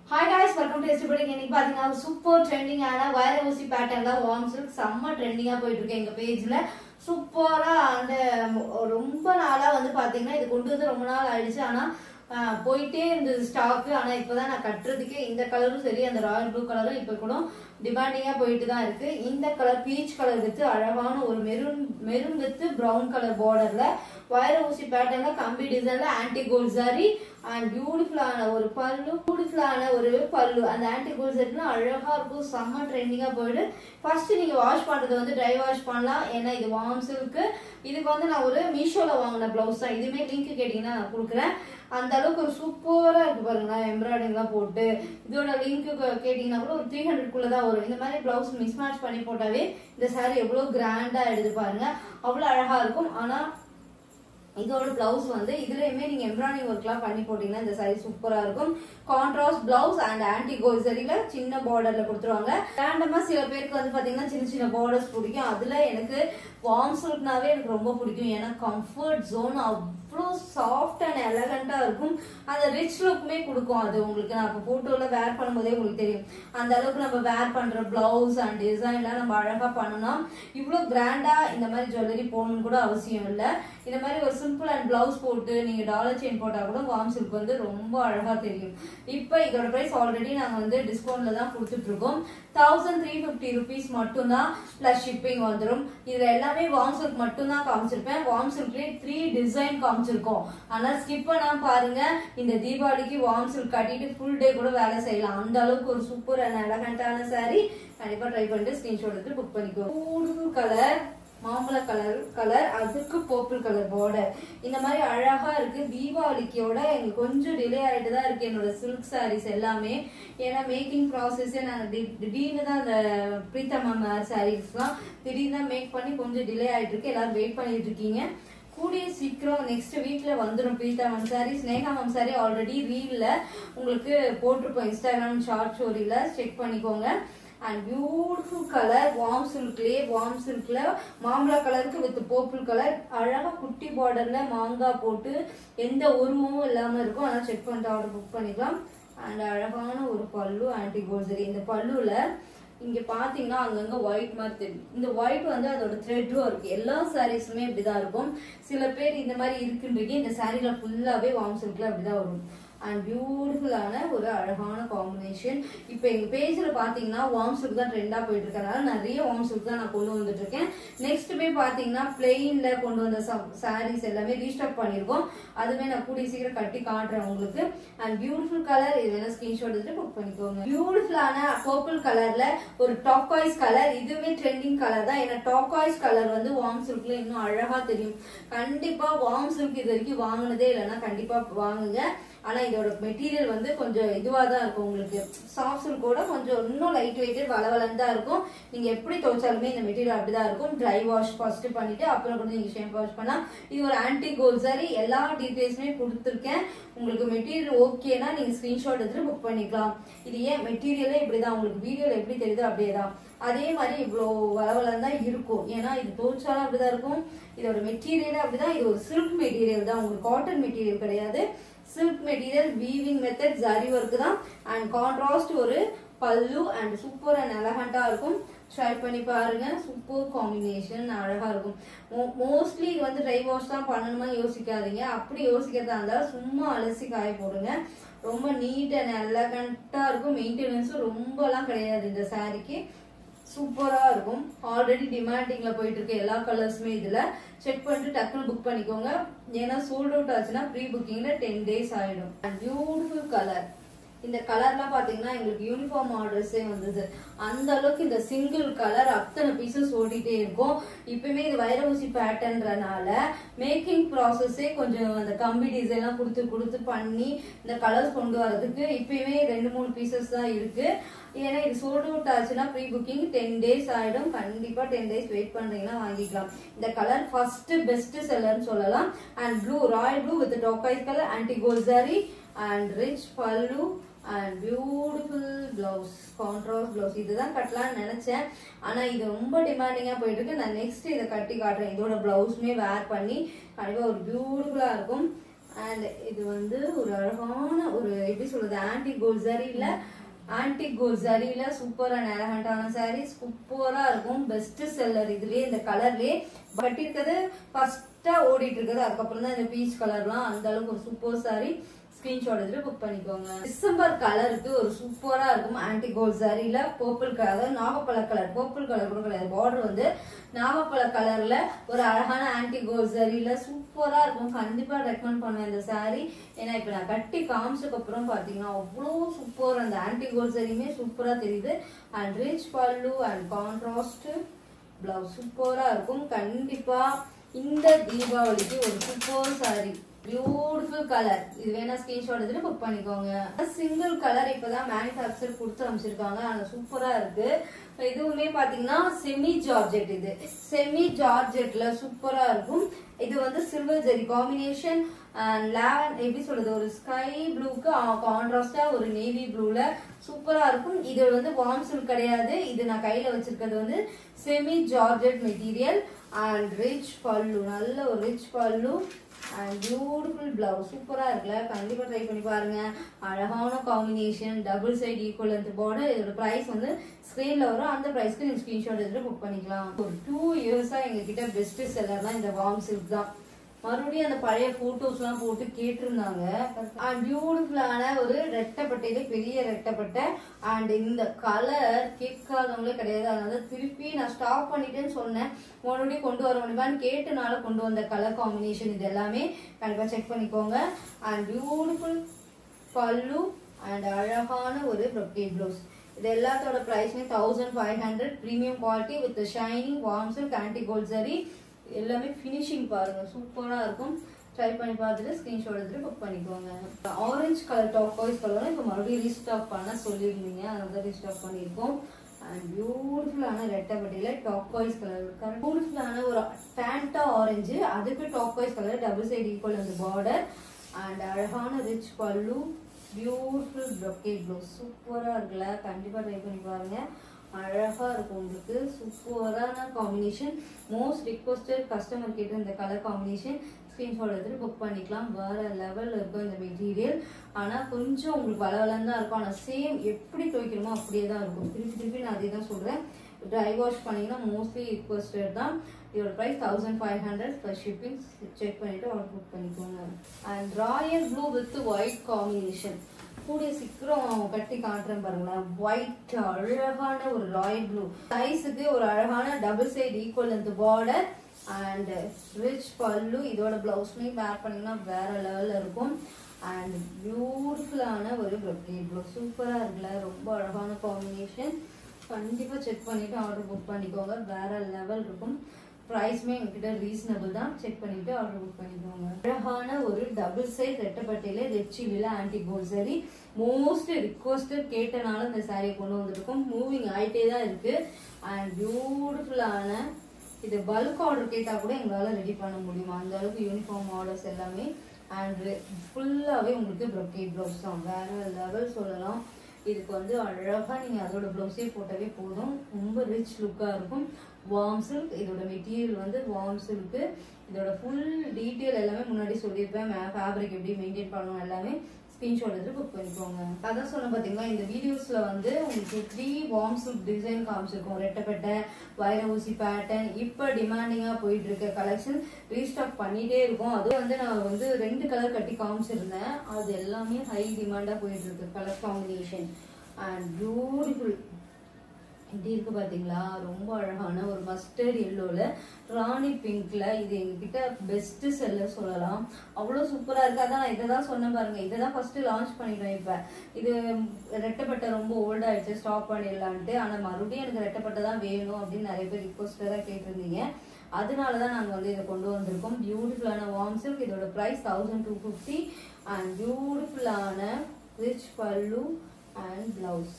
hi guys welcome to எஸ்டிபடி இன்னைக்கு பாத்தீங்கன்னா சூப்பர் ட்ரெண்டிங்கான வைர ஊசி பேட்டர்ன்ல வார்ம் சில்க் செம்ம ட்ரெண்டிங்கா போயிட்டு இருக்கு எங்க பேஜ்ல சூப்பரா அந்த ரொம்ப நாளா வந்து பாத்தீங்கன்னா இது கொண்டு வந்து ரொம்ப நாள் ஆயிடுச்சு ஆனா ஆஹ், போயிட்டே இருந்தது ஸ்டாக் ஆனா இப்பதான் நான் கட்டுறதுக்கே இந்த கலரும் சரி அந்த ராயல் ப்ளூ கலரும் இப்ப கூட டிமாண்டிங்கா போயிட்டு தான் இருக்கு இந்த கலர் பீச் கலர் வித்து அழகான ஒரு maroon maroon with brown colour பார்டர்ல வைர ஊசி பேட்டர்ன்ல கம்பி டிசைன்ல ஆன்டி கோல்ட் சாரி அண்ட் பியூட்டிஃபுல்லான ஒரு பல்லு பியூட்டிஃபுல்லான ஒரு பல்லு அந்த ஆன்டி கோல்ட் சாரினா அழகா இருக்கும் செம்ம ட்ரெண்டிங்கா போயிடு ஃபர்ஸ்ட் நீங்க வாஷ் பண்றது வந்து ட்ரை வாஷ் பண்ணலாம் ஏன்னா இது வார்ம் சில்க்கு இதுக்கு வந்து நான் ஒரு மீஷோல வாங்கின பிளவுஸ் தான் இதுவுமே லிங்க் கேட்டீங்கன்னா நான் கொடுக்குறேன் அந்த அளவுக்கு ஒரு சூப்பரா இருக்கு பாருங்க எம்ப்ராய்டிங்லாம் போட்டு இதோட லிங்க் கேட்டீங்கன்னா கூட ஒரு த்ரீ ஹண்ட்ரட்குள்ள தான் வரும் இந்த மாதிரி பிளவுஸ் மிஸ் மேட்ச் பண்ணி போட்டாவே இந்த saree எவ்வளவு கிராண்டா எடுத்து பாருங்க அவ்வளவு அழகா இருக்கும் ஆனா இதோட பிளவுஸ் வந்து இதுலயுமே நீங்க எம்ப்ராய்டிங் ஒர்க்லாம் பண்ணி போட்டீங்கன்னா இந்த saree சூப்பரா இருக்கும் contrast blouse and antique gold சரியில சின்ன பார்டர்ல கொடுத்துருவாங்க ரேண்டமா சில பேருக்கு வந்து பாத்தீங்கன்னா சின்ன சின்ன பார்டர்ஸ் பிடிக்கும் அதுல எனக்கு வார்ம் சில்க்னாவே எனக்கு ரொம்ப பிடிக்கும் ஏன்னா கம்ஃபர்ட் ஜோன் அவ்வளோ சாஃப்ட் அண்ட் எலகண்டா இருக்கும் அந்த ரிச் லுக்குமே கொடுக்கும் அது உங்களுக்கு நான் இப்போ போட்டோல வேர் பண்ணும்போதே உங்களுக்கு தெரியும் அந்த அளவுக்கு நம்ம வேர் பண்ற பிளவுஸ் அண்ட் டிசைன்லாம் நம்ம அழகா பண்ணணும் இவ்வளோ கிராண்டா இந்த மாதிரி ஜுவல்லரி போடணும்னு கூட அவசியம் இல்லை இந்த மாதிரி ஒரு சிம்பிள் அண்ட் பிளவுஸ் போட்டு நீங்க டாலர் செயின் போட்டா கூட வார்ம் சில்க் வந்து ரொம்ப அழகா தெரியும் இப்போ இதோட பிரைஸ் ஆல்ரெடி நாங்க வந்து டிஸ்கவுண்ட்ல தான் கொடுத்துட்டு இருக்கோம் தௌசண்ட் த்ரீ ஃபிஃப்டி ருபீஸ் மட்டும்தான் பிளஸ் ஷிப்பிங் வந்துடும் இதுல எல்லாமே வார்ம் சில்க் மட்டும் தான் காமிச்சிருப்பேன் வார்ம் சில்க்லயே த்ரீ டிசைன் காமிச்சிருக்கோம் ஆனா ஸ்கிப் பண்ணாம பாருங்க இந்த தீபாவளிக்கு வார்ம் சில்க் கட்டிட்டு ஃபுல் டே கூட வேலை செய்யலாம் அந்த அளவுக்கு ஒரு சூப்பர் அண்ட் எலகண்டான saree கண்டிப்பா ட்ரை பண்ணிட்டு ஸ்கிரீன்ஷாட் எடுத்து புக் பண்ணிக்கோ பியூட்டிஃபுல் கலர் மாம்பழ கலர் கலர் அதுக்கு பர்பிள் கலர் பார்டர் இந்த மாதிரி அழகா இருக்கு தீபாவளிக்கோட எங்களுக்கு கொஞ்சம் டிலே ஆயிட்டு தான் இருக்கு என்னோட சில்க் சாரீஸ் எல்லாமே ஏன்னா மேக்கிங் ப்ராசஸே நாங்க தி- திடீர்னு தான் அந்த பிரீத்தம் சாரீஸ்லாம் திடீர்னு தான் மேக் பண்ணி கொஞ்சம் டிலே ஆயிட்டு இருக்கு எல்லாரும் வெயிட் பண்ணிட்டு இருக்கீங்க கூடிய சீக்கிரம் நெக்ஸ்ட் வீக்ல வந்துடும் Preetha ma'am saree Sneha ma'am saree already ரீல்ல உங்களுக்கு போட்டிருப்போம் இன்ஸ்டாகிராம் ஷார்ட் ஸ்டோரியில செக் பண்ணிக்கோங்க அண்ட் பியூட்டிஃபுல் கலர் வார்ம் சில்க்லயே வார்ம் சில்க்ல மாம்பழ கலருக்கு வித் பர்பிள் கலர் அழகா குட்டி பார்டர்ல மாங்காய் போட்டு எந்த உருவமும் இல்லாம இருக்கும் ஆனா செக் பண்ணிட்டு ஆர்டர் புக் பண்ணிக்கலாம் அண்ட் அழகான ஒரு பல்லு ஆன்டி கோல்சரி இந்த பல்லுல இங்க பாத்தீங்கன்னா அங்கங்க ஒயிட் மாதிரி தெரியும் இந்த ஒயிட் வந்து அதோட த்ரெட் ஒர்க் எல்லா சாரீஸுமே இப்படிதான் இருக்கும் சில பேர் இந்த மாதிரி இருக்குன்றீங்க இந்த சாரீல ஃபுல்லாவே வார்ம் சில்க்ல அப்படிதான் வரும் அண்ட் பியூட்டிஃபுல்லான ஒரு அழகான காம்பினேஷன் இப்போ எங்க பேஜ்ல பாத்தீங்கன்னா வார்ம் சில்க் தான் ட்ரெண்டா போயிட்டு இருக்கறனால நிறைய வார்ம் சில்க் தான் நான் கொண்டு வந்துட்டு இருக்கேன் நெக்ஸ்ட் போய் பாத்தீங்கன்னா பிளெயின்ல கொண்டு வந்த சாரீஸ் எல்லாமே ரீஸ்டாக் பண்ணிருக்கோம் அதுவே நான் கூடிய சீக்கிரம் கட்டி காட்டுறேன் உங்களுக்கு அண்ட் பியூட்டிஃபுல் கலர் இது வேணா ஸ்கிரீன்ஷாட் எடுத்து புக் பண்ணிக்கோங்க பியூட்டிஃபுல்லான பர்பிள் கலர்ல ஒரு டாக்காய்ஸ் கலர் இதுவுமே ட்ரெண்டிங் கலர் தான் ஏன்னா டாக்காய்ஸ் கலர் வந்து வார்ம் சில்க்ல இன்னும் அழகா தெரியும் கண்டிப்பா வார்ம் சில்க் இது வரைக்கும் வாங்கினதே இல்லைன்னா கண்டிப்பா வாங்குங்க ஆனா இதோட மெட்டீரியல் வந்து கொஞ்சம் இதுவா தான் இருக்கும் உங்களுக்கு சாஃப்ட் சில்கோட கொஞ்சம் இன்னும் லைட் வெயிட்டட் வளவலன்னு தான் இருக்கும் நீங்க எப்படி துவைச்சாலுமே இந்த மெட்டீரியல் அப்படிதான் இருக்கும் ட்ரை வாஷ் ஃபர்ஸ்ட் பண்ணிட்டு அப்புறம் கூட நீங்க ஷேம்ப் வாஷ் பண்ணா இது ஒரு ஆன்டி கோல் சாரி எல்லா டீடைல்ஸுமே கொடுத்துருக்கேன் உங்களுக்கு மெட்டீரியல் ஓகேனா நீங்க ஸ்கிரீன்ஷாட் எடுத்து புக் பண்ணிக்கலாம் இது ஏன் மெட்டீரியலே இப்படிதான் உங்களுக்கு வீடியோல எப்படி தெரியுதோ அப்படியே தான் அதே மாதிரி இவ்வளோ வளவலன்னு தான் இருக்கும் ஏன்னா இது துவைச்சாலும் அப்படிதான் இருக்கும் இதோட மெட்டீரியலே அப்படிதான் இது ஒரு சில்க் மெட்டீரியல் தான் உங்களுக்கு காட்டன் மெட்டீரியல் கிடையாது silk material weaving method zari work தான் அண்ட் கான்ட்ராஸ்ட் ஒரு பல்லு அண்ட் சூப்பர் அண்ட் எலகண்டா இருக்கும் ட்ரை பண்ணி பாருங்க சூப்பர் காம்பினேஷன் அழகா இருக்கும் மோஸ்ட்லி இது வந்து ட்ரை வாஷ் தான் பண்ணணுமா யோசிக்காதீங்க அப்படி யோசிக்கிறதா இருந்தா சும்மா அலசி காய போடுங்க ரொம்ப நீட் அண்ட் எலகண்டா இருக்கும் மெயின்டெனன்ஸும் ரொம்பலாம் கிடையாது இந்த சாரிக்கு சூப்பரா இருக்கும் ஆல்ரெடி டிமாண்டிங்ல போயிட்டு இருக்கு எல்லா கலர்ஸுமே இதுல செக் பண்ணிட்டு டக்குனு புக் பண்ணிக்கோங்க ஏன்னா சோல்ட் அவுட் ஆச்சுன்னா ப்ரீ புக்கிங்ல டென் டேஸ் ஆயிடும் பியூட்டிஃபுல் கலர் இந்த கலர்லாம் பாத்தீங்கன்னா எங்களுக்கு யூனிஃபார்ம் ஆர்டர்ஸே வந்தது அந்த அளவுக்கு இந்த சிங்கிள் கலர் அத்தனை பீசஸ் ஓடிட்டே இருக்கும் இப்பயுமே இது வைர ஊசி பேட்டர்ன்றனால மேக்கிங் ப்ராசஸே கொஞ்சம் அந்த கம்பி டிசைன்லாம் கொடுத்து கொடுத்து பண்ணி இந்த கலர்ஸ் கொண்டு வரதுக்கு இப்பயுமே ரெண்டு மூணு பீசஸ் தான் இருக்கு ஏன்னா இது சோல்ட் அவுட் ஆச்சுன்னா ப்ரீ புக்கிங் டென் டேஸ் ஆயிடும் கண்டிப்பா டென் டேஸ் வெயிட் பண்றீங்கன்னா வாங்கிக்கலாம் இந்த கலர் ஃபர்ஸ்ட் பெஸ்ட் செல்லர்னு சொல்லலாம் and blue royal blue with turquoise colour antique gold saree and rich pallu and beautiful blouse contrast blouse இதுதான் கட்டலாம்னு நினைச்சேன் ஆனா இது ரொம்ப டிமாண்டிங்கா போயிட்டு இருக்கு நான் நெக்ஸ்ட் இதை கட்டி காட்டுறேன் இதோட பிளவுஸ்மே வேர் பண்ணி கண்டிப்பா ஒரு பியூட்டிஃபுல்லா இருக்கும் அண்ட் இது வந்து ஒரு அழகான ஒரு எப்படி சொல்றது ஆன்டி கோல் சரியில ஆன்டி கோல் சரியில சூப்பரான எலகண்டான சாரி சூப்பரா இருக்கும் பெஸ்ட் செல்லர் இதுலயே இந்த கலர்லயே கட்டியிருக்கிறது ஃபர்ஸ்டா ஓடிட்டு இருக்குது அதுக்கப்புறம் தான் இந்த பீச் கலர்லாம் அந்த அளவுக்கு ஒரு சூப்பர் சாரி ஸ்கிரீன்ஷாட் எடுத்து புக் பண்ணிக்கோங்க டிசம்பர் கலருக்கு ஒரு சூப்பரா இருக்கும் ஆன்டி கோல்ட் சாரியில பர்பிள் கலர் அதாவது நாகப்பழ கலர் பர்பிள் கலர் கூட கிடையாது பார்டர் வந்து நாகப்பழ கலர்ல ஒரு அழகான ஆன்டி கோல்ட் சாரியில சூப்பரா இருக்கும் கண்டிப்பா ரெக்கமெண்ட் பண்ணுவேன் இந்த சாரி ஏன்னா இப்ப நான் கட்டி காமிச்சதுக்கு அப்புறம் பாத்தீங்கன்னா அவ்வளோ சூப்பர் அந்த ஆன்டி கோல்ட் சாரியுமே சூப்பரா தெரியுது and rich pallu and contrast blouse சூப்பரா இருக்கும் கண்டிப்பா இந்த தீபாவளிக்கு ஒரு சூப்பர் சாரி பியூட்டிஃபுல் கலர் இது வேணா ஸ்கிரீன்ஷாட் எடுத்துட்டு புக் பண்ணிக்கோங்க சிங்கிள் கலர் இப்பதான் மேனுஃபேக்சர் கொடுத்து அமைச்சிருக்காங்க ஆனா சூப்பரா இருக்கு இதுவுமே பாத்தீங்கன்னா செமி ஜார்ஜெட் இது செமி ஜார்ஜெட்ல சூப்பரா இருக்கும் இது வந்து சில்வர் ஜெரி காம்பினேஷன் லேவன் எப்படி சொல்றது ஒரு ஸ்கை ப்ளூக்கு கான்ட்ராஸ்டா ஒரு நேவி ப்ளூல சூப்பரா இருக்கும் இது வந்து வார்ம் சில்க் கிடையாது இது நான் கையில வச்சிருக்கிறது வந்து semi georgette material and rich pallu நல்ல ஒரு rich pallu and beautiful blouse சூப்பரா இருக்குல்ல கண்டிப்பா ட்ரை பண்ணி பாருங்க அழகான combination double side equal length border இதோட பிரைஸ் வந்து ஸ்க்ரீன்ல வரும் அந்த பிரைஸ்க்கு நீங்க ஸ்கிரீன்ஷாட் எடுத்து புக் பண்ணிக்கலாம் ஒரு டூ இயர்ஸா எங்க கிட்ட பெஸ்ட் செல்லர்னா இந்த வார்ம் சில்க் தான் மறுபடியும் அந்த பழைய போட்டோஸ் எல்லாம் போட்டு கேட்டிருந்தாங்க அண்ட் பியூட்டிஃபுல்லான ஒரு ரெட்டப்பட்டையில பெரிய ரெட்டப்பட்டை அண்ட் இந்த கலர் கேட்காதவங்களே கிடையாது அதனால திருப்பி நான் ஸ்டாப் பண்ணிட்டேன்னு சொன்னேன் மறுபடியும் கொண்டு வர முடியுமான்னு கேட்டனால கொண்டு வந்த கலர் காம்பினேஷன் இது எல்லாமே கண்டிப்பா செக் பண்ணிக்கோங்க அண்ட் பியூட்டிஃபுல் பல்லு அண்ட் அழகான ஒரு ப்ரொக்கேட் ப்ளவுஸ் இது எல்லாத்தோட ப்ரைஸ்மே thousand five hundred premium quality with shining warm silk antique gold saree எல்லாமே ஃபினிஷிங் பாருங்க சூப்பரா இருக்கும் ட்ரை பண்ணி பார்த்துட்டு ஸ்கிரீன்ஷாட் எடுத்துட்டு புக் பண்ணிக்கோங்க orange colour top voice colour இப்போ மறுபடியும் ரீஸ்டாக் பண்ண சொல்லியிருந்தீங்க அதனால தான் ரீஸ்டாக் பண்ணியிருக்கோம் அண்ட் பியூட்டிஃபுல்லான ரெட்டப்பட்டியில டாப் வாய்ஸ் கலர் பியூட்டிஃபுல்லான ஒரு ஃபேண்டா ஆரஞ்சு அதுக்கு top voice colour double side equal அந்த பார்டர் அண்ட் அழகான rich pallu beautiful brocade blouse சூப்பரா இருக்குல்ல கண்டிப்பா ட்ரை பண்ணி பாருங்க அழகா இருக்கும் உங்களுக்கு சூப்பரான காம்பினேஷன் மோஸ்ட் ரிக்வஸ்டட் கஸ்டமர் கேட்ட இந்த கலர் காம்பினேஷன் ஸ்க்ரீன்ஷாட் எடுத்துட்டு புக் பண்ணிக்கலாம் வேற லெவல்ல இருக்கும் இந்த மெட்டீரியல் ஆனா கொஞ்சம் உங்களுக்கு வளவலன்னு தான் இருக்கும் ஆனா சேம் எப்படி துவைக்கிறோமோ அப்படியே தான் இருக்கும் திருப்பி திருப்பி நான் அதே தான் சொல்றேன் ட்ரை வாஷ் பண்ணீங்கன்னா மோஸ்ட்லி ரிக்வஸ்டட் தான் இதோட price thousand five hundred plus shipping check பண்ணிட்டு ஆர்டர் புக் பண்ணிக்கோங்க and royal blue with white combination கூடிய சீக்கிரம் கட்டி காட்டுறேன் பாருங்களேன் ஒயிட் அழகான ஒரு ராயல் ப்ளூ சைஸுக்கு ஒரு அழகான டபுள் சைடு ஈக்குவல் இந்த பார்டர் அண்ட் ரிச் பல்லு இதோட பிளவுஸ்மே வேர் பண்ணீங்கன்னா வேற லெவல்ல இருக்கும் அண்ட் பியூட்டிஃபுல்லான ஒரு ப்ரொக்கேட் ப்ளவுஸ் சூப்பரா இருக்குல்ல ரொம்ப அழகான காம்பினேஷன் கண்டிப்பா செக் பண்ணிட்டு ஆர்டர் புக் பண்ணிக்கோங்க வேற லெவல் இருக்கும் ப்ரைஸ்மே எங்ககிட்ட ரீசனபிள் தான் செக் பண்ணிட்டு ஆர்டர் புக் பண்ணிக்கோங்க அழகான ஒரு டபுள் சைஸ் ரெட்டப்பட்டையில ரெட் சில்லில antique gold saree most requested கேட்டனால இந்த சாரியை கொண்டு வந்திருக்கோம் மூவிங் ஆயிட்டே தான் இருக்கு அண்ட் பியூட்டிஃபுல்லான இது பல்க் ஆர்டர் கேட்டா கூட எங்களால ரெடி பண்ண முடியும் அந்த அளவுக்கு யூனிஃபார்ம் ஆர்டர்ஸ் எல்லாமே அண்ட் ஃபுல்லாவே உங்களுக்கு ப்ரொக்கேட் ப்ளவுஸ் தான் வேற லெவல் சொல்லலாம் இதுக்கு வந்து அழகா நீங்க அதோட ப்ளவுஸே போட்டாவே போதும் ரொம்ப ரிச் லுக்கா இருக்கும் வார்ம் சில்க் இதோட மெட்டீரியல் வந்து வார்ம் சில்க் இதோட ஃபுல் டீட்டெயில் எல்லாமே முன்னாடி சொல்லியிருப்பேன் ஃபேப்ரிக் எப்படி மெயின்டைன் பண்ணணும் எல்லாமே ஸ்கிரீன்ஷாட் எடுத்து புக் பண்ணிக்கோங்க அதான் சொன்ன பாத்தீங்களா இந்த வீடியோஸ்ல வந்து உங்களுக்கு த்ரீ வார்ம் சில்க் டிசைன் காமிச்சிருக்கோம் ரெட்டப்பட்டை வைர ஊசி பேட்டர்ன் இப்ப டிமாண்டிங்கா போயிட்டு இருக்க கலெக்ஷன் ரீஸ்டாக் பண்ணிட்டே இருக்கும் அது வந்து நான் வந்து ரெண்டு கலர் கட்டி காமிச்சிருந்தேன் அது எல்லாமே ஹை டிமாண்டா போயிட்டு இருக்கு கலர் காம்பினேஷன் அண்ட் பியூட்டிஃபுல் இப்படி இருக்கு பாத்தீங்களா ரொம்ப அழகான ஒரு மஸ்டர்ட் எல்லோல ராணி பிங்க்ல இது எங்ககிட்ட பெஸ்ட் செல்லர் சொல்லலாம் அவ்வளவு சூப்பரா இருக்கு அதான் நான் இதை தான் சொன்னேன் பாருங்க இதை தான் ஃபர்ஸ்ட் லான்ச் பண்ணிட்டேன் இப்ப இது ரெட்டப்பட்டை ரொம்ப ஓல்ட் ஆயிடுச்சு ஸ்டாப் பண்ணிடலான்ட்டு ஆனா மறுபடியும் எனக்கு ரெட்டப்பட்டை தான் வேணும் அப்படின்னு நிறைய பேர் ரிக்வஸ்டரா கேட்டிருந்தீங்க அதனால தான் நாங்கள் வந்து இதை கொண்டு வந்திருக்கோம் பியூட்டிஃபுல்லான வார்ம் சில்க் இதோட price thousand two fifty and பியூட்டிஃபுல்லான ரிச் பல்லு அண்ட் பிளவுஸ்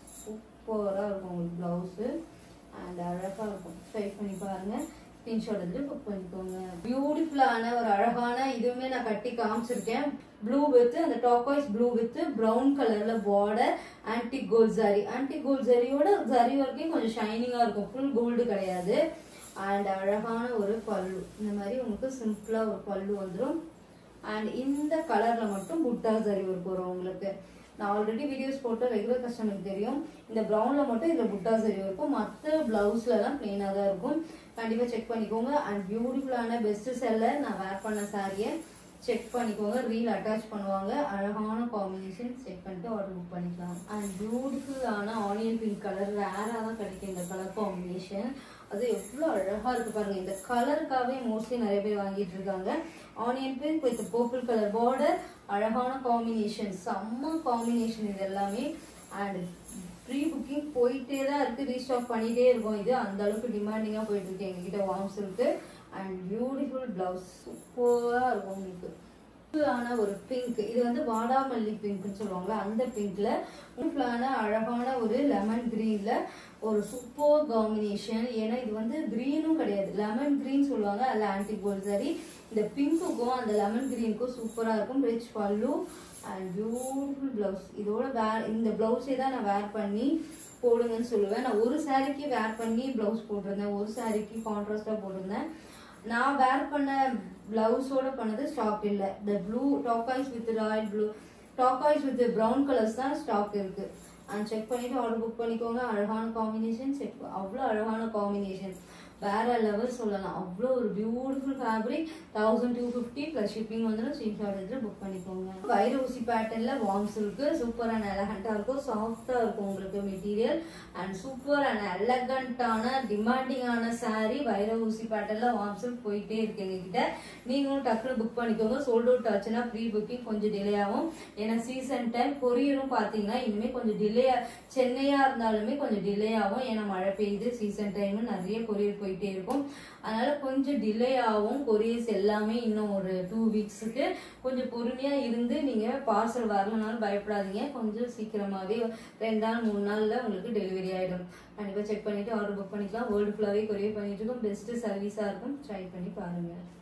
சூப்பராக இருக்கும் உங்களுக்கு ப்ளவுஸு அண்ட் அழகாக இருக்கும் ட்ரை பண்ணி பாருங்க ஸ்கிரீன்ஷாட் எடுத்து புக் பண்ணிக்கோங்க பியூட்டிஃபுல்லான ஒரு அழகான இதுவுமே நான் கட்டி காமிச்சிருக்கேன் ப்ளூ வித் அந்த டாக்காய்ஸ் ப்ளூ வித் ப்ரௌன் கலர்ல border antique gold zari antique gold ஜரியோட ஜரி வரைக்கும் கொஞ்சம் ஷைனிங்கா இருக்கும் ஃபுல் கோல்டு கிடையாது அண்ட் அழகான ஒரு பல்லு இந்த மாதிரி உங்களுக்கு சிம்பிளா ஒரு பல்லு வந்துடும் அண்ட் இந்த கலர்ல மட்டும் புட்டா சரி ஒர்க் வரும் உங்களுக்கு நான் ஆல்ரெடி வீடியோஸ் போட்டு ரெகுலர் கஸ்டமருக்கு தெரியும் இந்த ப்ரௌன்ல மட்டும் இதுல புட்டா சரி இருக்கும் மற்ற பிளவுஸ்ல எல்லாம் பிளெயினா தான் இருக்கும் கண்டிப்பா செக் பண்ணிக்கோங்க அண்ட் பியூட்டிஃபுல்லான பெஸ்ட் செல்லர் நான் வேர் பண்ண சாரியை செக் பண்ணிக்கோங்க ரீல் அட்டாச் பண்ணுவாங்க அழகான காம்பினேஷன் செக் பண்ணிட்டு ஆர்டர் புக் பண்ணிக்கலாம் அண்ட் பியூட்டிஃபுல்லான ஆனியன் பிங்க் கலர் ரேராக தான் கிடைக்கும் இந்த கலர் காம்பினேஷன் அது எவ்வளோ அழகா இருக்கு பாருங்க இந்த கலருக்காகவே மோஸ்ட்லி நிறைய பேர் வாங்கிட்டு இருக்காங்க onion pink with purple colour border அழகான காம்பினேஷன் செம்ம காம்பினேஷன் இது எல்லாமே அண்ட் ப்ரீ புக்கிங் போயிட்டே தான் இருக்கு ரீஸ்டாக் பண்ணிட்டே இருக்கும் இது அந்த அளவுக்கு டிமாண்டிங்காக போயிட்டு இருக்கு எங்ககிட்ட வார்ம்ஸ் இருக்கு அண்ட் பியூட்டிஃபுல் பிளவுஸ் சூப்பராக இருக்கும் உங்களுக்கு ஆன ஒரு பிங்க் இது வந்து வாடாமல்லி பிங்க்னு சொல்லுவாங்கல்ல அந்த பிங்க்ல பியூட்டிஃபுல்லான அழகான ஒரு லெமன் கிரீன்ல ஒரு சூப்பர் காம்பினேஷன் ஏன்னா இது வந்து கிரீனும் கிடையாது லெமன் கிரீன் சொல்லுவாங்க அதுல ஆன்டி கோல்ட் சரி இந்த பிங்க்குக்கும் அந்த லெமன் கிரீனுக்கும் சூப்பரா இருக்கும் rich pallu and beautiful blouse இதோட வேர் இந்த பிளவுஸே தான் நான் வேர் பண்ணி போடுங்கன்னு சொல்லுவேன் நான் ஒரு சாரிக்கு வேர் பண்ணி பிளவுஸ் போட்டிருந்தேன் ஒரு சாரிக்கு கான்ட்ராஸ்டா போட்டிருந்தேன் நான் வேர் பண்ண பிளவுஸோட பண்ணது ஸ்டாக் இல்ல இந்த blue turquoise with royal blue turquoise with brown colours தான் ஸ்டாக் இருக்கு அண்ட் செக் பண்ணிட்டு ஆர்டர் புக் பண்ணிக்கோங்க அழகான காம்பினேஷன் செக் அவ்வளோ அழகான காம்பினேஷன் வேற லெவல் சொல்லலாம் அவ்வளோ ஒரு beautiful fabric thousand two fifty plus shipping வந்துடும் ஸ்க்ரீன்ஷாட் எடுத்து புக் பண்ணிக்கோங்க வைர ஊசி பேட்டர்ன்ல வார்ம்ஸ் இருக்கு சூப்பர் அண்ட் எலகண்டா இருக்கும் சாஃப்டா இருக்கும் உங்களுக்கு மெட்டீரியல் அண்ட் சூப்பர் அண்ட் எலகண்டான டிமாண்டிங்கான saree வைர ஊசி பேட்டர்ன்ல வார்ம்ஸ் போயிட்டே இருக்கு எங்ககிட்ட நீங்களும் டக்குனு புக் பண்ணிக்கோங்க சோல்ட் அவுட் ஆச்சுன்னா ப்ரீ புக்கிங் கொஞ்சம் டிலே ஆகும் ஏன்னா சீசன் டைம் கொரியரும் பாத்தீங்கன்னா இனிமே கொஞ்சம் டிலே சென்னையா இருந்தாலுமே கொஞ்சம் டிலே ஆகும் ஏன்னா மழை பெய்யுது சீசன் டைம் நிறைய கொரியர் போயிட்டே இருக்கும் அதனால கொஞ்சம் டிலே ஆகும் கொரியர்ஸ் எல்லாமே இன்னும் ஒரு டூ வீக்ஸுக்கு கொஞ்சம் பொறுமையா இருந்து நீங்க பார்சல் வரலனாலும் பயப்படாதீங்க கொஞ்சம் சீக்கிரமாவே ரெண்டு நாள் மூணு நாள்ல உங்களுக்கு டெலிவரி ஆயிடும் கண்டிப்பா செக் பண்ணிட்டு ஆர்டர் புக் பண்ணிக்கலாம் வேர்ல்டு ஃபுல்லாவே கொரியர் பண்ணிட்டு இருக்கோம் பெஸ்ட் சர்வீஸா இருக்கும் ட்ரை பண்ணி பாருங்க